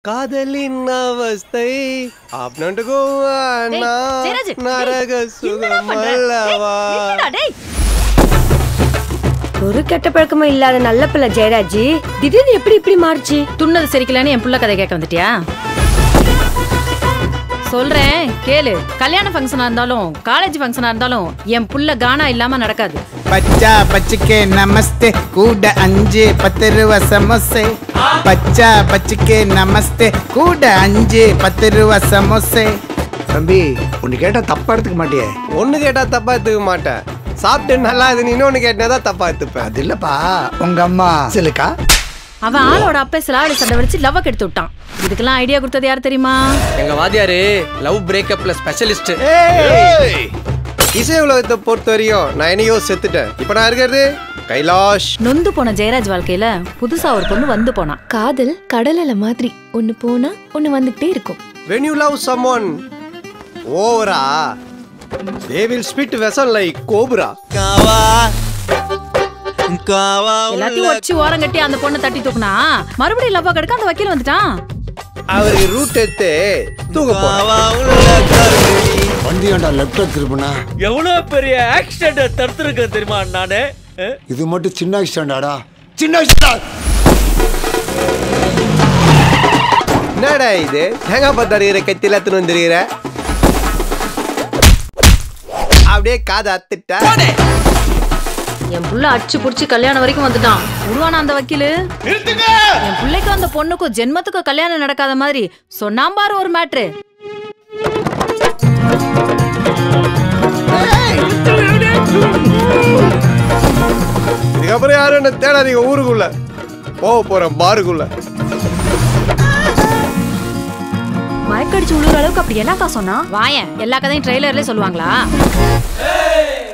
காதலின் அவஸ்தை அப்படின்ட்டுக்கோ டேய், ஜெயராஜ், டேய், நரக என்னடா சுகம் பண்ற? டேய், அல்லவா நில்லுடா, டேய். ஒரு கெட்ட பழக்கமும் இல்லாத நல்ல பிள்ளை ஜெயராஜி திடீர்னு எப்படி இப்படி மாறுச்சு துண்ணது சிரிக்கலன்னு என் புள்ள கதை கேட்க வந்துட்டியா சொல்றேன் கேளு கல்யாண ஃபங்க்ஷனா இருந்தாலும் காலேஜ் ஃபங்க்ஷனா இருந்தாலும் என் புள்ள கானா இல்லாம நடக்காது பச்சா பச்சிக்கே நமஸ்தே கூட அஞ்சு பத்து ரூபா சமோசே பச்சா பச்சிக்கே நமஸ்தே கூட அஞ்சு பத்து ரூபா சமோசே தம்பி உன்னை கேட்டா தப்பா எடுத்துக்க மாட்டியே ஒண்ணு கேட்டா தப்பா எடுத்துக்க மாட்டேன் சாப்பிட்டு நல்லா இது இன்னொன்னு கேட்டா தப்பா எடுத்துப்பேன் அது இல்லப்பா உங்க அம்மா சிலுக்கா அவன் ஆளோட அப்பே சிலாடி சண்டை வச்சு லவ் கெடுத்து விட்டான் இதுக்கெல்லாம் ஐடியா கொடுத்தது யார் தெரியுமா எங்க வாத்தியாரு லவ் பிரேக்கப்ல ஸ்பெஷலிஸ்ட் இசை உலகத்தை பொறுத்த வரையும் நான் என்னையோ செத்துட்டேன் இப்ப நான் இருக்கிறது கைலாஷ் நொந்து போன ஜெயராஜ் வாழ்க்கையில புதுசா ஒரு பொண்ணு வந்து போனான் காதல் கடலல மாதிரி ஒன்னு போனா ஒன்னு வந்துகிட்டே இருக்கும் when you love someone ஓவரா they will spit vessel like cobra எல்லாத்தையும் வச்சு ஓரம் கட்டி அந்த பொண்ணை தட்டி தூக்குனா மறுபடியும் லவ்வா கெடுக்க அந்த வக்கீல் வந்துட்டான் அவருக்கு ரூட் எடுத்து தூக்க போறேன் வண்டியாண்டா லெஃப்ட்ல திருப்பினா எவ்வளவு பெரிய ஆக்சிடென்ட் தடுத்திருக்க தெரியுமா நானு அஹ்? இது மட்டும் சின்ன ஆக்சிடென்டாடா சின்ன ஆக்சிடென்ட் என்னடா இது தேங்காய் பத்து அறிகிற கத்தில எடுத்துன்னு வந்துருக்கிற அப்படியே காதை அத்துட்டா என் புள்ள அடிச்சு புடிச்சு கல்யாணம் வரைக்கும் வந்துட்டான் உருவான அந்த வக்கீலு என் பிள்ளைக்கும் அந்த பொண்ணுக்கும் ஜென்மத்துக்கும் கல்யாணம் நடக்காத மாதிரி சொன்னாம் பாரு ஒரு மேட்ரு இதுக்கப்புறம் யாரும் என்ன தேடாதீங்க ஊருக்குள்ள போக போறேன் பாருக்குள்ள மயக்கடிச்சு உழுகிற அளவுக்கு அப்படி என்னக்கா சொன்னா வாயன் எல்லா கதையும் ட்ரெய்லர்லயே சொல்லுவாங்களா